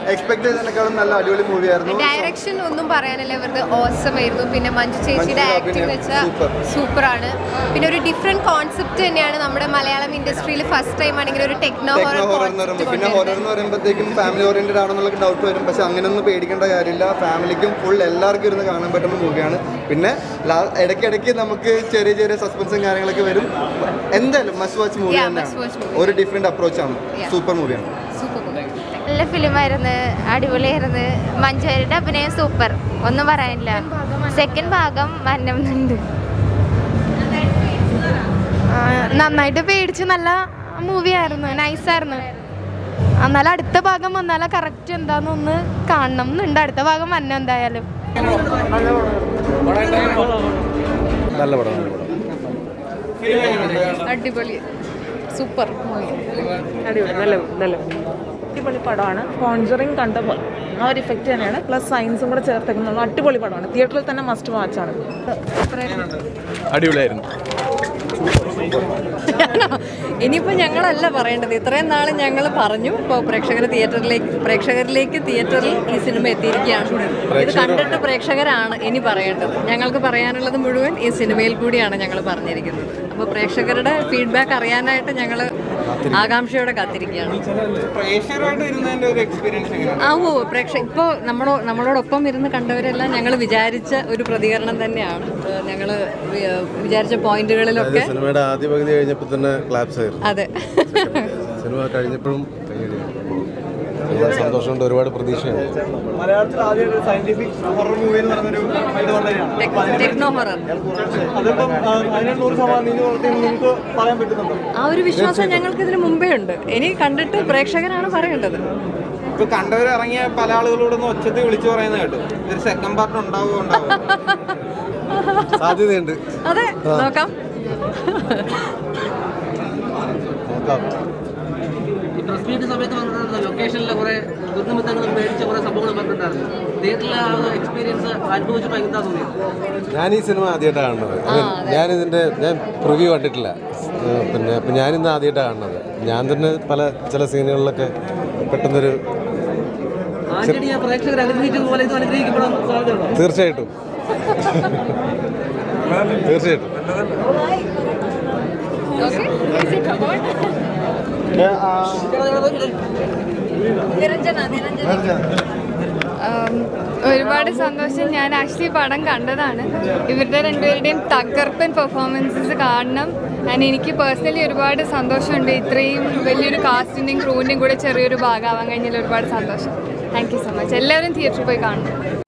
Expect ചെയ്തതിനേക്കാളും നല്ല അടിപൊളി movie ആയിരുന്നു ഡയറക്ഷൻ ഒന്നും പറയാനില്ല വെറുതെ ഓസം ആയിരുന്നു പിന്നെ മഞ്ജു ചേച്ചിയുടെ മഞ്ജുവിന്റെ ആക്ടിംഗ് അഭിനയം വെച്ചാൽ super. സൂപ്പറാണ് പിന്നെ ഒരു ഡിഫറെന്റ് കോൺസെപ്റ്റ് തന്നെയാണ് നമ്മുടെ മലയാളം ഇൻഡസ്ട്രിയിൽ ഫസ്റ്റ് ടൈം ആണെങ്കിൽ ഒരു ടെക്നോ ടെക്നോ ഹോറർ ഹൊറർ എന്ന് പറയുമ്പോൾ പിന്നെ ഹൊറർ എന്ന് പറയുമ്പോഴത്തേക്കും ഫാമിലി ഓറിയന്റഡ് ആണെന്നുള്ള ഡൗട്ട് വരും പക്ഷെ അങ്ങനെയൊന്നും പേടിക്കേണ്ട കാര്യമില്ല ഫാമിലിക്കും ഫുൾ എല്ലാവർക്കും ഇരുന്ന് കാണാൻ പറ്റുന്ന മൂവിയാണ് പിന്നെ ലാ- ഇടയ്ക്കിടയ്ക്ക് നമുക്ക് ചെറിയ ചെറിയ സസ്പെൻസും കാര്യങ്ങളൊക്കെ വരും എന്തായാലും must watch movie Yeah, must watch തന്നെയാണ് movie. ഒരു ഡിഫറെന്റ് അപ്രോച്ചാണ് Yeah. സൂപ്പർ മൂവിയാണ് സൂപ്പർ നല്ല ഫിലിമായിരുന്നു അടിപൊളിയായിരുന്നു മഞ്ജുവാരിയുടെ അഭിനയം സൂപ്പർ ഒന്നും പറയാനില്ല സെക്കൻഡ് ഭാഗം വരണമെന്നുണ്ട് നന്നായിട്ട് പേടിച്ച് നല്ല മൂവിയായിരുന്നു നൈസായിരുന്നു എന്നാലും അടുത്ത ഭാഗം വന്നാലും കറക്റ്റ് എന്താണെന്നൊന്ന് കാണണം എന്നുണ്ട് അടുത്ത ഭാഗം വരണം എന്തായാലും നല്ല പടം നല്ല പടം അടിപൊളി സൂപ്പർ അടിപൊളി നല്ല നല്ല അടിപൊളി പടമാണ് കോൺജറിങ് കണ്ട പോലെ ആ ഒരു ഇഫക്റ്റ് തന്നെയാണ് പ്ലസ് സയൻസും കൂടെ ചേർത്തേക്കുന്നുള്ള അടിപൊളി പടമാണ് തിയേറ്ററിൽ തന്നെ മസ്റ്റ് വാച്ചാണ് അടിപൊളിയായിരുന്നു ഇനിയിപ്പോൾ ഞങ്ങളല്ല പറയേണ്ടത് ഇത്രയും നാൾ ഞങ്ങൾ പറഞ്ഞു ഇപ്പോൾ പ്രേക്ഷകർ തിയേറ്ററിലേക്ക് പ്രേക്ഷകരിലേക്ക് തിയേറ്ററിൽ ഈ സിനിമ എത്തിയിരിക്കുകയാണ് ഇത് കണ്ടിട്ട് പ്രേക്ഷകരാണ് ഇനി പറയേണ്ടത് ഞങ്ങൾക്ക് പറയാനുള്ളത് മുഴുവൻ ഈ സിനിമയിൽ കൂടിയാണ് ഞങ്ങൾ പറഞ്ഞിരിക്കുന്നത് അപ്പോൾ പ്രേക്ഷകരുടെ ഫീഡ്ബാക്ക് അറിയാനായിട്ട് ഞങ്ങൾ ആകാംക്ഷയോടെ കാത്തിരിക്കുകയാണ് ആ ഓ പ്രേക്ഷ ഇപ്പോൾ നമ്മളോ നമ്മളോടൊപ്പം ഇരുന്ന് കണ്ടവരെല്ലാം ഞങ്ങൾ വിചാരിച്ച ഒരു പ്രതികരണം തന്നെയാണ് ഞങ്ങൾ വിചാരിച്ച പോയിന്റുകളിലൊക്കെ സിനിമയുടെ ആദ്യ പകുതി കഴിഞ്ഞപ്പോൾ തന്നെ ക്ലാപ്സ് ആയിരുന്നു അതെ സിനിമ കഴിഞ്ഞപ്പോഴും വളരെ സന്തോഷമുണ്ട് ഒരുപാട് പ്രതീക്ഷയുണ്ട് മലയാളത്തിൽ ആദ്യമായിട്ട് സയന്റിഫിക് ഹൊറർ മൂവി എന്ന് പറഞ്ഞൊരു ഇത് വന്നതാണ് ടെക്നോ ഹൊറർ അതിപ്പം ആ, അതിന് നൂറ് ശതമാനം നീതി പുലർത്തിയെന്ന് നിങ്ങൾക്ക് പറയാൻ പറ്റുന്നുണ്ടോ ആ ഒരു വിശ്വാസം ഞങ്ങൾക്ക് ഇതിന് മുമ്പേ ഉണ്ട് ഇനി കണ്ടിട്ട് പ്രേക്ഷകരാണ് പറയേണ്ടത് ഇപ്പൊ കണ്ടവർ ഇറങ്ങിയ പല ആളുകളോടൊന്ന് ഒച്ചത്തിൽ വിളിച്ചു പറയുന്നത് കേട്ടു ഒരു സെക്കൻഡ് പാർട്ട് ഉണ്ടാവുമോ ഉണ്ടാവുമോ സാധ്യതയുണ്ട് അതെ നോക്കാം നോക്കാം പ്രസ് മീറ്റ് സമയത്ത് പറഞ്ഞിട്ടുണ്ടായിരുന്നു ലൊക്കേഷനിലെ കുറെ ദുർനിമിത്തങ്ങളും പേടിച്ച കുറെ സംഭവങ്ങൾ പറഞ്ഞിട്ടുണ്ടായിരുന്നു തിയേറ്ററിലെ ആ ഒരു എക്സ്പീരിയൻസ് അനുഭവിച്ചപ്പോൾ എന്താ തോന്നിയത് ഞാൻ ഈ സിനിമ ആദ്യമായിട്ടാണ് കാണുന്നത് ഞാനിതിൻ്റെ ഞാൻ പ്രിവ്യൂ കണ്ടിട്ടില്ല ഏഹ് പിന്നെ അപ്പം ഞാനിന്ന് ആദ്യമായിട്ടാണ് കാണുന്നത് ഞാൻ തന്നെ പല ചില സീനുകളിലൊക്കെ പെട്ടെന്നൊരു ആന്റണി ആ പ്രേക്ഷകർ അനുഗ്രഹിച്ചതുപോലെ ഇത് അനുഗ്രഹിക്കപ്പെടാൻ സാധ്യതയുണ്ടോ തീർച്ചയായിട്ടും തീർച്ചയായിട്ടും നിരഞ്ജന നിരഞ്ജന ഒരുപാട് സന്തോഷം ഞാൻ ആക്ച്വലി പടം കണ്ടതാണ് ഇവരുടെ രണ്ടുപേരുടെയും തകർപ്പൻ പെർഫോമൻസസ് കാണണം ആൻഡ് എനിക്ക് പേഴ്സണലി ഒരുപാട് സന്തോഷമുണ്ട് ഇത്രയും വലിയൊരു കാസ്റ്റിൻ്റെയും ക്രൂവിൻ്റെയും കൂടെ ചെറിയൊരു ഭാഗമാവാൻ കഴിഞ്ഞതിൽ ഒരുപാട് സന്തോഷം താങ്ക് യു സോ മച്ച് എല്ലാവരും തിയേറ്ററിൽ പോയി കാണണം